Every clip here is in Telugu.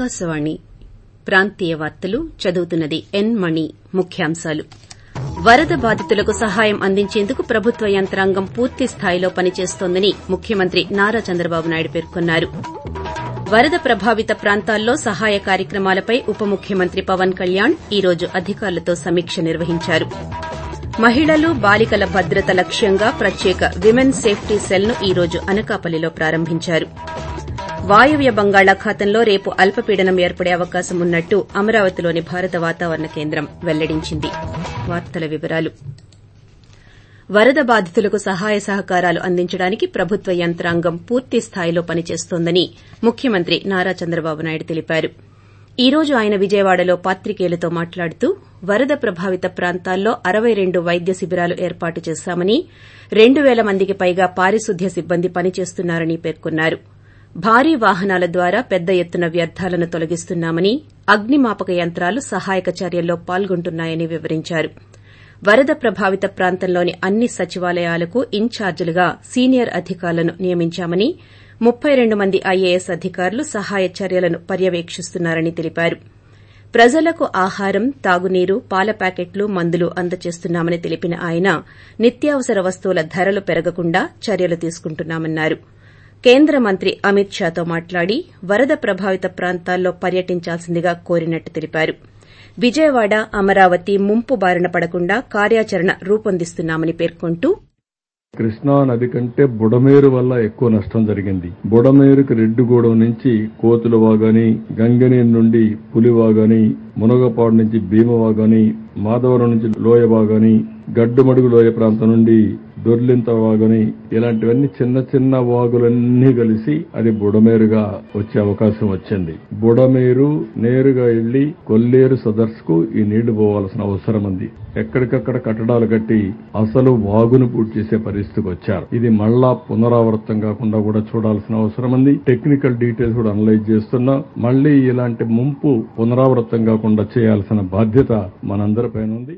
ఆకాశవాణి ప్రాంతీయ వార్తలు చదువుతున్నది ఎన్ మణి ముఖ్యాంశాలు వరద బాధితులకు సహాయం అందించేందుకు ప్రభుత్వ యంత్రాంగం పూర్తి స్థాయిలో పనిచేస్తోందని ముఖ్యమంత్రి నారా చంద్రబాబు నాయుడు పేర్కొన్నారు వరద ప్రభావిత ప్రాంతాల్లో సహాయ కార్యక్రమాలపై ఉప ముఖ్యమంత్రి పవన్ కళ్యాణ్ ఈ రోజు అధికారులతో సమీక్ష నిర్వహించారు మహిళలు బాలికల భద్రత లక్ష్యంగా ప్రత్యేక విమెన్ సేఫ్టీ సెల్ ను ఈ రోజు అనకాపల్లిలో ప్రారంభించారు వాయవ్య బంగాళాఖాతంలో రేపు అల్పపీడనం ఏర్పడే అవకాశం ఉన్నట్టు అమరావతిలోని భారత వాతావరణ కేంద్రం వెల్లడించింది వరద బాధితులకు సహాయ సహకారాలు అందించడానికి ప్రభుత్వ యంత్రాంగం పూర్తి స్థాయిలో పనిచేస్తోందని ముఖ్యమంత్రి నారా చంద్రబాబు నాయుడు తెలిపారు ఈ రోజు ఆయన విజయవాడలో పాత్రికేయులతో మాట్లాడుతూ వరద ప్రభావిత ప్రాంతాల్లో అరవై రెండు వైద్య శిబిరాలు ఏర్పాటు చేశామని రెండు పేల మందికి పైగా పారిశుద్ధ్య సిబ్బంది పనిచేస్తున్నారని పేర్కొన్నారు భారీ వాహనాల ద్వారా పెద్ద ఎత్తున వ్యర్థాలను తొలగిస్తున్నామని అగ్నిమాపక యంత్రాలు సహాయక చర్యల్లో పాల్గొంటున్నాయని వివరించారు వరద ప్రభావిత ప్రాంతంలోని అన్ని సచివాలయాలకు ఇన్ఛార్జీలుగా సీనియర్ అధికారులను నియమించామని ముప్పై రెండు మంది ఐఏఎస్ అధికారులు సహాయ చర్యలను పర్యవేకిస్తున్నారని తెలిపారు ప్రజలకు ఆహారం తాగునీరు పాల ప్యాకెట్లు మందులు అందజేస్తున్నామని తెలిపిన ఆయన నిత్యావసర వస్తువుల ధరలు పెరగకుండా చర్యలు తీసుకుంటున్నామన్నారు కేంద్ర మంత్రి అమిత్ షాతో మాట్లాడి వరద ప్రభావిత ప్రాంతాల్లో పర్యటించాల్సిందిగా కోరినట్టు తెలిపారు విజయవాడ అమరావతి ముంపు బారిన పడకుండా కార్యాచరణ రూపొందిస్తున్నామని పేర్కొంటూ కృష్ణా నది కంటే బుడమేరు వల్ల ఎక్కువ నష్టం జరిగింది బుడమేరుకు రెడ్డిగూడెం నుంచి కోతులవాగని గంగనీరు నుండి పులివాగని మునగపాడు నుంచి భీమవాగని మాధవరం నుంచి లోయవాగని గడ్డుమడుగు లోయ ప్రాంతం నుండి దొర్లింత వాగుని ఇలాంటివన్నీ చిన్న చిన్న వాగులన్నీ కలిసి అది బుడమేరుగా వచ్చే అవకాశం వచ్చింది బుడమేరు నేరుగా వెళ్లి కొల్లేరు సదర్స్ కు ఈ నీళ్లు పోవాల్సిన అవసరం ఉంది ఎక్కడికక్కడ కట్టడాలు కట్టి అసలు వాగును పూర్తి చేసే పరిస్థితికి వచ్చారు ఇది మళ్ళా పునరావృతం కాకుండా కూడా చూడాల్సిన అవసరం ఉంది టెక్నికల్ డీటెయిల్స్ కూడా అనలైజ్ చేస్తున్నా మళ్లీ ఇలాంటి ముంపు పునరావృతం కాకుండా చేయాల్సిన బాధ్యత మనందరిపైన ఉంది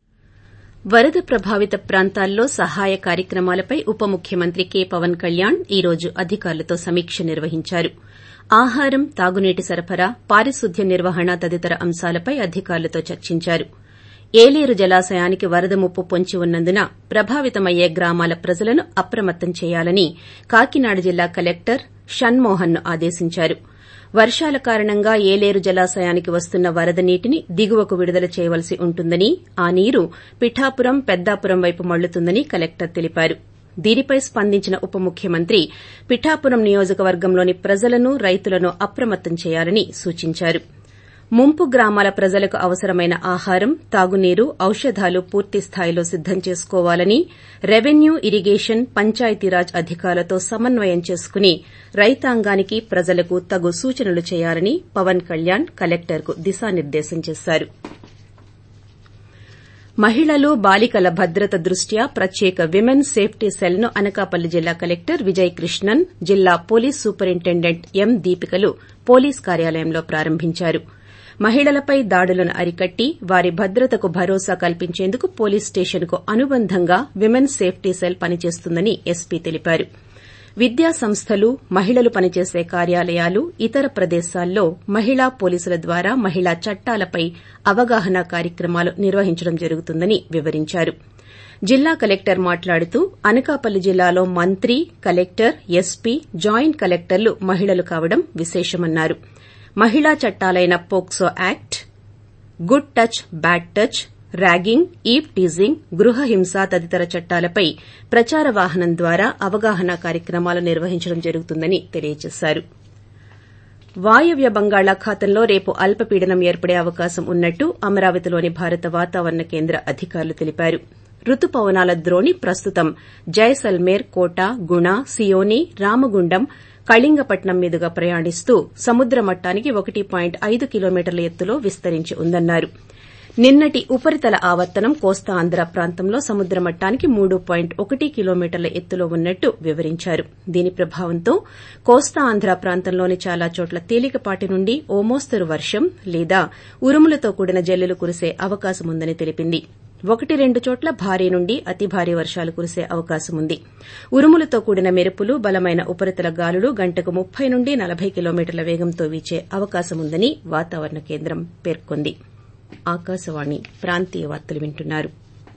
వరద ప్రభావిత ప్రాంతాల్లో సహాయ కార్యక్రమాలపై ఉప ముఖ్యమంత్రి కె పవన్ కళ్యాణ్ ఈ రోజు అధికారులతో సమీక్ష నిర్వహించారు ఆహారం తాగునీటి సరఫరా పారిశుద్ధ్య నిర్వహణ తదితర అంశాలపై అధికారులతో చర్చించారు ఏలేరు జలాశయానికి వరద ముప్పు పొంచి ఉన్నందున ప్రభావితమయ్యే గ్రామాల ప్రజలను అప్రమత్తం చేయాలని కాకినాడ జిల్లా కలెక్టర్ షణ్మోహన్ ను ఆదేశించారు వర్షాల కారణంగా ఏలేరు జలాశయానికి వస్తున్న వరద నీటిని దిగువకు విడుదల చేయవలసి ఉంటుందని ఆ నీరు పిఠాపురం పెద్దాపురం వైపు మళ్లుతుందని కలెక్టర్ తెలిపారు దీనిపై స్పందించిన ఉప ముఖ్యమంత్రి పిఠాపురం నియోజకవర్గంలోని ప్రజలను రైతులను అప్రమత్తం చేయాలని సూచించారు ముంపు గ్రామాల ప్రజలకు అవసరమైన ఆహారం తాగునీరు ఔషధాలు పూర్తి స్థాయిలో సిద్దం చేసుకోవాలని రెవెన్యూ ఇరిగేషన్ పంచాయతీరాజ్ అధికారులతో సమన్వయం చేసుకుని రైతాంగానికి ప్రజలకు తగు సూచనలు చేయాలని పవన్ కళ్యాణ్ కలెక్టర్కు దిశానిర్దేశం చేశారు మహిళలు బాలికల భద్రత దృష్ట్యా ప్రత్యేక విమెన్ సేఫ్టీ సెల్ ను అనకాపల్లి జిల్లా కలెక్టర్ విజయ్ కృష్ణన్ జిల్లా పోలీస్ సూపరింటెండెంట్ ఎం దీపికలు పోలీస్ కార్యాలయంలో ప్రారంభించారు మహిళలపై దాడులను అరికట్టి వారి భద్రతకు భరోసా కల్పించేందుకు పోలీస్ స్టేషన్ కు అనుబంధంగా విమెన్ సేఫ్టీ సెల్ పనిచేస్తుందని ఎస్పీ తెలిపారు విద్యా సంస్థలు మహిళలు పనిచేసే కార్యాలయాలు ఇతర ప్రదేశాల్లో మహిళా పోలీసుల ద్వారా మహిళా చట్టాలపై అవగాహన కార్యక్రమాలు నిర్వహించడం జరుగుతుందని వివరించారు జిల్లా కలెక్టర్ మాట్లాడుతూ అనకాపల్లి జిల్లాలో మంత్రి కలెక్టర్ ఎస్పీ జాయింట్ కలెక్టర్లు మహిళలు కావడం విశేషమన్నారు మహిళా చట్టాలైన POCSO act good touch bad touch ragging eve teasing గృహ హింస తదితర చట్టాలపై ప్రచార వాహనం ద్వారా అవగాహన కార్యక్రమాలు నిర్వహించడం జరుగుతుందని తెలియజేశారు వాయవ్య బంగాళాఖాతంలో రేపు అల్పపీడనం ఏర్పడే అవకాశం ఉన్నట్టు అమరావతిలోని భారత వాతావరణ కేంద్ర అధికారులు తెలిపారు రుతుపవనాల ద్రోణి ప్రస్తుతం జైసల్మేర్ కోట గుణ సియోని రామగుండం కళింగపట్నం మీదుగా ప్రయాణిస్తూ సముద్ర మట్టానికి ఒకటి పాయింట్ ఐదు కిలోమీటర్ల ఎత్తులో విస్తరించి ఉందన్నారు నిన్నటి ఉపరితల ఆవర్తనం కోస్తాంధ్ర ప్రాంతంలో సముద్ర మట్టానికి మూడు పాయింట్ ఒకటి కిలోమీటర్ల ఎత్తులో ఉన్నట్టు వివరించారు దీని ప్రభావంతో కోస్తాంధ్ర ప్రాంతంలోని చాలా చోట్ల తేలికపాటి నుండి ఓ మోస్తరు వర్షం లేదా ఉరుములతో కూడిన జల్లులు కురిసే అవకాశముందని తెలిపింది ఒకటి రెండు చోట్ల భారీ నుండి అతి భారీ వర్షాలు కురిసే అవకాశం ఉంది ఉరుములతో కూడిన మెరుపులు బలమైన ఉపరితల గాలులు గంటకు ముప్పై నుండి నలభై కిలోమీటర్ల వేగంతో వీచే అవకాశముందని వాతావరణ కేంద్రం పేర్కొంది ఆకాశవాణి ప్రాంతీయ వార్తలు వింటున్నారు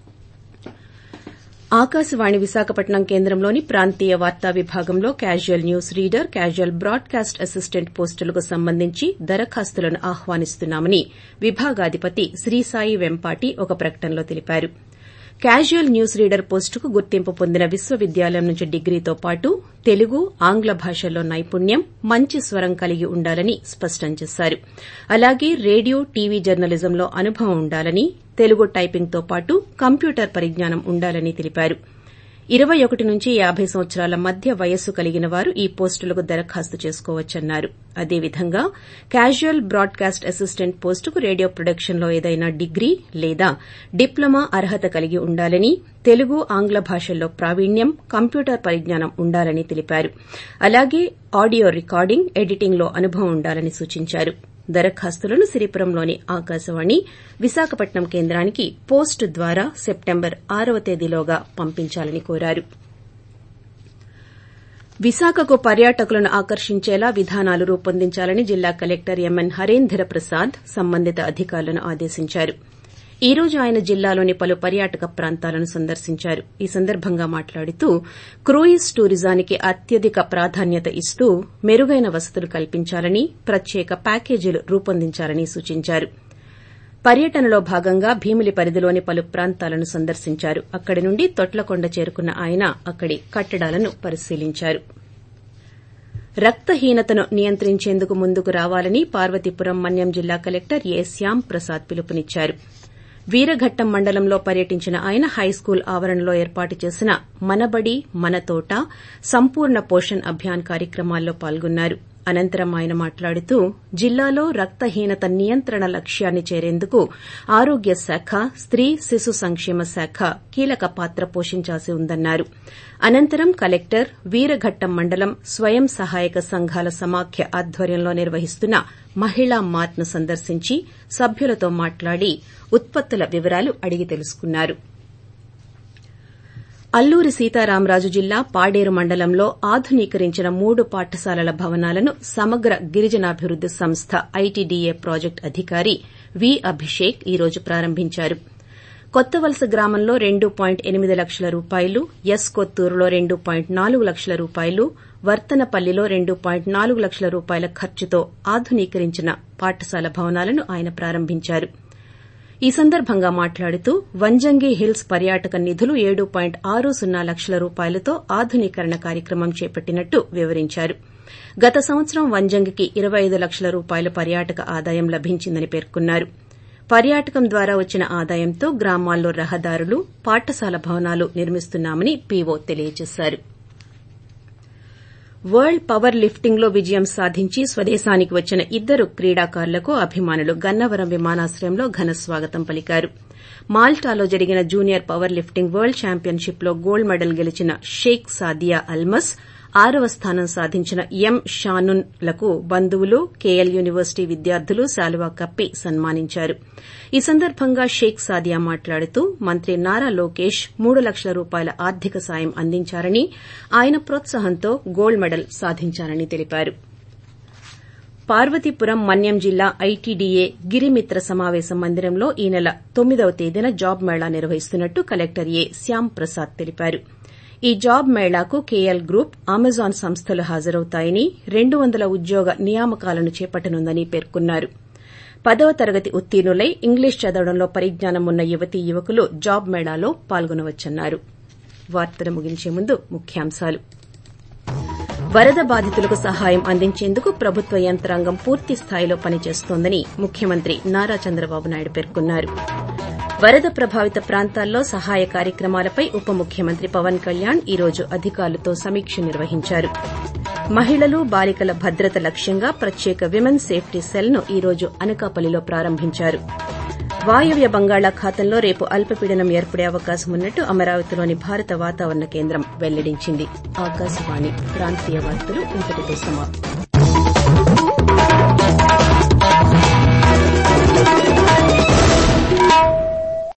ఆకాశవాణి విశాఖపట్నం కేంద్రంలోని ప్రాంతీయ వార్తా విభాగంలో casual news reader casual broadcast assistant పోస్టులకు సంబంధించి దరఖాస్తులను ఆహ్వానిస్తున్నామని విభాగాధిపతి శ్రీసాయి వెంపాటి ఒక ప్రకటనలో తెలిపారు క్యాజువల్ న్యూస్ రీడర్ పోస్టుకు గుర్తింపు పొందిన విశ్వవిద్యాలయం నుంచి డిగ్రీతో పాటు తెలుగు ఆంగ్ల భాషల్లో నైపుణ్యం మంచి స్వరం కలిగి ఉండాలని స్పష్టం చేశారు అలాగే రేడియో టీవీ జర్నలిజంలో అనుభవం ఉండాలని తెలుగు టైపింగ్తో పాటు కంప్యూటర్ పరిజ్ఞానం ఉండాలని తెలిపారు ఇరవై ఒకటి నుంచి యాబై సంవత్సరాల మధ్య వయస్సు కలిగిన వారు ఈ పోస్టులకు దరఖాస్తు చేసుకోవచ్చన్నారు అదేవిధంగా క్యాజువల్ బ్రాడ్కాస్ట్ అసిస్టెంట్ పోస్టుకు రేడియో ప్రొడక్షన్లో ఏదైనా డిగ్రీ లేదా డిప్లొమా అర్హత కలిగి ఉండాలని తెలుగు ఆంగ్ల భాషల్లో ప్రావీణ్యం కంప్యూటర్ పరిజ్ఞానం ఉండాలని తెలిపారు అలాగే ఆడియో రికార్డింగ్ ఎడిటింగ్లో అనుభవం ఉండాలని సూచించారు దరఖాస్తులను సిరిపురంలోని ఆకాశవాణి విశాఖపట్నం కేంద్రానికి పోస్టు ద్వారా సెప్టెంబర్ ఆరవ తేదీలోగా పంపించాలని కోరారు విశాఖకు పర్యాటకులను ఆకర్షించేలా విధానాలు రూపొందించాలని జిల్లా కలెక్టర్ ఎంఎన్ హరేంద్ర ప్రసాద్ సంబంధిత అధికారులను ఆదేశించారు ఈ రోజు ఆయన జిల్లాలోని పలు పర్యాటక ప్రాంతాలను సందర్శించారు ఈ సందర్భంగా మాట్లాడుతూ క్రూయిజ్ టూరిజానికి అత్యధిక ప్రాధాన్యత ఇస్తూ మెరుగైన వసతులు కల్పించాలని ప్రత్యేక ప్యాకేజీలు రూపొందించాలని సూచించారు పర్యటనలో భాగంగా భీమిలి పరిధిలోని పలు ప్రాంతాలను సందర్శించారు అక్కడి నుండి తొట్లకొండ చేరుకున్న ఆయన అక్కడి కట్టడాలను పరిశీలించారు రక్తహీనతను నియంత్రించేందుకు ముందుకు రావాలని పార్వతీపురం మన్యం జిల్లా కలెక్టర్ ఏ శ్యాం ప్రసాద్ పిలుపునిచ్చారు వీరఘట్టం మండలంలో పర్యటించిన ఆయన హైస్కూల్ ఆవరణలో ఏర్పాటు చేసిన మనబడి మన తోట సంపూర్ణ పోషణ్ అభియాన్ కార్యక్రమాల్లో పాల్గొన్నారు అనంతరం ఆయన మాట్లాడుతూ జిల్లాలో రక్తహీనత నియంత్రణ లక్ష్యాన్ని చేరేందుకు ఆరోగ్య శాఖ స్త్రీ శిశు సంక్షేమ శాఖ కీలక పాత్ర పోషించాల్సి ఉందన్నారు అనంతరం కలెక్టర్ వీరఘట్టం మండలం స్వయం సహాయక సంఘాల సమాఖ్య ఆధ్వర్యంలో నిర్వహిస్తున్న మహిళా మార్ట్ను సందర్శించి సభ్యులతో మాట్లాడి ఉత్పత్తుల వివరాలు అడిగి తెలుసుకున్నారు అల్లూరి సీతారామరాజు జిల్లా పాడేరు మండలంలో ఆధునీకరించిన మూడు పాఠశాలల భవనాలను సమగ్ర గిరిజనాభివృద్ది సంస్థ ఐటీడీఏ ప్రాజెక్టు అధికారి వి అభిషేక్ ఈ రోజు ప్రారంభించారు కొత్తవలస గ్రామంలో రెండు పాయింట్ ఎనిమిది లక్షల రూపాయలు ఎస్ కొత్తూరులో రెండు పాయింట్ నాలుగు లక్షల రూపాయలు వర్తనపల్లిలో రెండు పాయింట్ నాలుగు లక్షల రూపాయల ఖర్చుతో ఆధునీకరించిన పాఠశాల భవనాలను ఆయన ప్రారంభించారు ఈ సందర్భంగా మాట్లాడుతూ వంజంగి హిల్స్ పర్యాటక నిధులు ఏడు పాయింట్ ఆరు సున్నా లక్షల రూపాయలతో ఆధునీకరణ కార్యక్రమం చేపట్టినట్టు వివరించారు గత సంవత్సరం వంజంగికి ఇరవై ఐదు లక్షల రూపాయల పర్యాటక ఆదాయం లభించిందని పేర్కొన్నారు పర్యాటకం ద్వారా వచ్చిన ఆదాయంతో గ్రామాల్లో రహదారులు పాఠశాల భవనాలు నిర్మిస్తున్నామని పీఓ తెలియజేశారు వరల్డ్ పవర్ లిఫ్టింగ్ లో విజయం సాధించి స్వదేశానికి వచ్చిన ఇద్దరు క్రీడాకారులకు అభిమానులు గన్నవరం విమానాశ్రయంలో ఘన స్వాగతం పలికారు మాల్టాలో జరిగిన junior power lifting world championship లో గోల్డ్ మెడల్ గెలిచిన షేక్ సాదియా అల్మస్ ఆరవ స్థానం సాధించిన ఎం షానున్ లకు బంధువులు కేఎల్ యూనివర్సిటీ విద్యార్థులు శాలువా కప్పి సన్మానించారు ఈ సందర్భంగా షేక్ సాదియా మాట్లాడుతూ మంత్రి నారా లోకేష్ మూడు లక్షల రూపాయల ఆర్థిక సాయం అందించారని ఆయన ప్రోత్సాహంతో గోల్డ్ మెడల్ సాధించారని తెలిపారు పార్వతీపురం మన్యం జిల్లా ఐటీడీఏ గిరిమిత్ర సమావేశ మందిరంలో ఈ నెల తొమ్మిదవ తేదీన జాబ్ మేళా నిర్వహిస్తున్నట్టు కలెక్టర్ ఏ శ్యాం ప్రసాద్ తెలిపారు ఈ జాబ్ మేళాకు కేఎల్ గ్రూప్ అమెజాన్ సంస్థలు హాజరవుతాయని రెండు వందల ఉద్యోగ నియామకాలను చేపట్టనుందని పేర్కొన్నారు పదవ తరగతి ఉత్తీర్ణులై ఇంగ్లీష్ చదవడంలో పరిజ్ఞానం ఉన్న యువతీ యువకులు జాబ్ మేళాలో పాల్గొనవచ్చన్నారు వార్తలు ముగించే ముందు ముఖ్యాంశాలు వరద బాధితులకు సహాయం అందించేందుకు ప్రభుత్వ యంత్రాంగం పూర్తి స్థాయిలో పనిచేస్తోందని ముఖ్యమంత్రి నారా చంద్రబాబు నాయుడు పేర్కొన్నారు వరద ప్రభావిత ప్రాంతాల్లో సహాయ కార్యక్రమాలపై ఉప ముఖ్యమంత్రి పవన్ కళ్యాణ్ ఈ రోజు అధికారులతో సమీక్ష నిర్వహించారు మహిళలు బాలికల భద్రత లక్ష్యంగా ప్రత్యేక విమెన్ సేఫ్టీ సెల్ ను ఈ రోజు అనకాపల్లిలో ప్రారంభించారు వాయవ్య బంగాళాఖాతంలో రేపు అల్పపీడనం ఏర్పడే అవకాశం ఉన్నట్టు అమరావతిలోని భారత వాతావరణ కేంద్రం వెల్లడించింది ఆకాశవాణి ప్రాంతీయ వార్తలు ఇంతటితో సమాప్తం